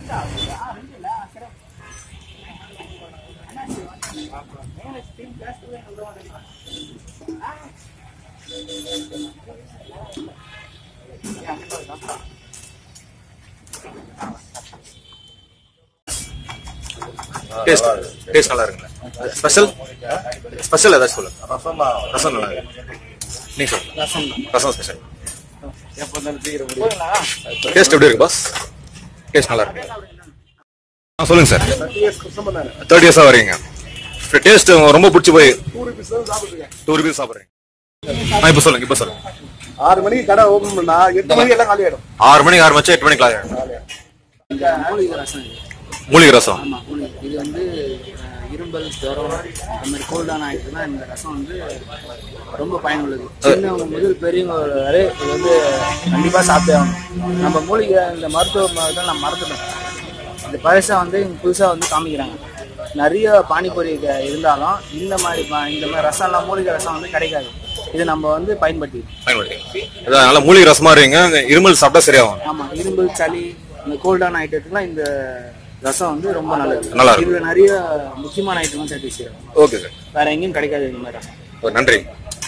Taste taste நல்லா இருக்குங்களா special special ஏதாச்சும் சொல்லுங்க ரசம்மா ரசம் நல்லா இருக்கு நீங்க சொல்லுங்க ரசம் ஸ்பெஷல் எப்போ இருந்தாலும் சீக்கிரம் முடியும் டேஸ்ட் எப்படி இருக்கு பாஸ் டேஸ்ட் நல்லா இருக்கு ஆ சொல்லுங்க சார் கஷ்டமா தானே தேர்ட் இயர்ஸா வரீங்க டேஸ்ட் ரொம்ப பிடிச்சி போய் டூ ருபீஸ் தான் சாப்பிட்டுருக்கேன் டூ ருபீஸ் சாப்பிட்றீங்க ஆ இப்போ சொல்லுங்க இப்போ சொல்லுங்க ஆறு மணிக்கு கடை ஓபன் பண்ணா எட்டு மணிக்கு எல்லாம் காலி ஆயிடும் ஆறு மணிக்கு ஆரம்பிச்சா எட்டு மணிக்கு ஆகும் இந்த மூலிகை ரசம் இது மூலிகை ரசம் ஆமாம் மூலிகை இது வந்து அஹ், இரும்பல் ஜுரம் அந்த மாதிரி கோல்டான ஆயிடுச்சுன்னா இந்த ரசம் வந்து ரொம்ப பயனுள்ளது சின்னவங்க முதல் பெரியவங்க வரை இது வந்து கண்டிப்பாக சாப்பிட்டே ஆகணும் நம்ம மூலிகை இந்த மருத்துவ தான் நம்ம மறந்துட்டோம் இந்த பழசை வந்து இங்க புதுசாக வந்து காமிக்கிறாங்க நிறைய பானிபூரி க- இருந்தாலும் இந்த மாதிரி பா- இந்த மாதிரி ரசம்லாம் மூலிகை ரசம் வந்து கிடைக்காது இது நம்ம வந்து பயன்படுத்தி பயன்படுத்தி அதான் நல்லா மூலிகை ரசமா இருங்க இருமல் சாப்பிட்டா சரியாகும் ஆமாம் இரும்பல் சளி இந்த கோல்டான ஐட்டத்துக்குலாம் இந்த ரசம் வந்து ரொம்ப நல்லது நல்லா இருக்கும். இதுல நிறைய முக்கியமான ஐட்டமும் சேர்த்து வச்சிருக்காங்க ஓகே சார் வேற எங்கேயும் கிடைக்காது இந்த மாதிரி ரசம் ஓ, நன்றி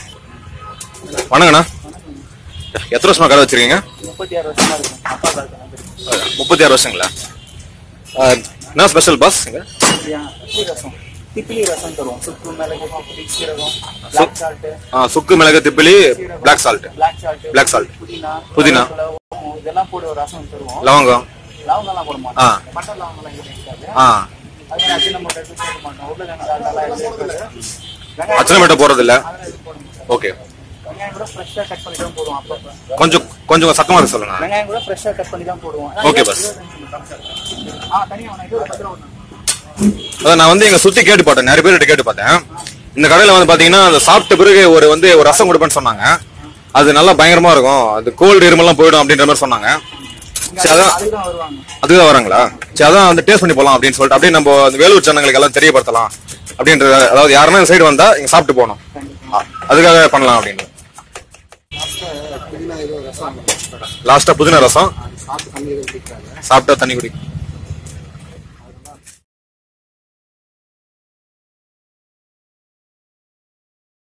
வணக்கண்ணா எத்தனை வருஷமா கடை வச்சிருக்கீங்க முப்பத்தி ஆறு வருஷமா இருக்கும் அப்பா காலத்துல வந்து முப்பத்தி ஆறு வருஷங்களா ஆ, என்ன ஸ்பெஷல் பாஸ் இங்க திப்பிலி ரசம் திப்பிலி ரசம் தருவோம் சுக்கு மிளகு திப்பிலி சீரகம் பிளாக் சால்ட்டு ஆ, சுக்கு மிளகு திப்பிலி black salt black salt Black salt. புதினா புதினா. கருவேப்பிலை, ஓமம் இதெல்லாம் போட்டு ஒரு ரசம் தருவோம் லவங்கம் லவங்கெல்லாம் போட ஆ. மாட்டோம் பட்டை லவங்கெல்லாம் இங்கே இருக்காது ஆ அது மாதிரி அஜின மட்டும் எதுவும் போட மாட்டோம் உருளைக்கிழங்கு சால்ட்டெல்லாம் எதுவும் இருக்காது வெங்காயம் அச்சனை மட்டும் போறது இல்ல அதெல்லாம் எதுவும் போட மாட்டோம் ஓகே வெங்காயம் கூட ஃப்ரெஷ்ஷாக கட் பண்ணி தான் போடுவோம் அப்பப்போ கொஞ்சம் கொஞ்சம் சத்தமா இருக்க சொல்லுங்க வெங்காயம் கூட ஃப்ரெஷ்ஷாக கட் பண்ணி தான் போடுவோம் Okay, boss. ஆ தனியாக வேணாம் இது ஒரு பத்து ரூபா ஒன்று அதான் நான் வந்து இங்க சுத்தி கேட்டு பார்த்தேன் நிறைய பேர்கிட்ட கேட்டு பார்த்தேன் இந்த கடையில வந்து பாத்தீங்கன்னா அந்த சாப்பிட்ட பிறகு ஒரு வந்து ஒரு ரசம் கொடுப்பேன்னு சொன்னாங்க அது நல்லா பயங்கரமா இருக்கும் அது கோல்டு இருமெல்லாம் போயிடும் அப்படின்ற மாதிரி சொன்னாங்க சரி அதான் அதுக்கு தான் வருவாங்க அதுதான் வராங்களா சரி அதான் வந்து டேஸ்ட் பண்ணி போலாம் அப்படின்னு சொல்லிட்டு அப்படியே நம்ம அந்த வேலூர் ஜனங்களுக்கு எல்லாம் தெரியப்படுத்தலாம் அப்படின்றது அதாவது யாருன்னா இந்த சைடு வந்தா இங்க சாப்பிட்டு போகணும் அ- அதுக்காக பண்ணலாம் அப்படின்னு புதினா ஏதோ ரசம் லாஸ்டா புதினா ரசம் சாப்பிட்டு பண்ணி எதுவும் பிடிக்காது சாப்பிட்டா தண்ணி குடி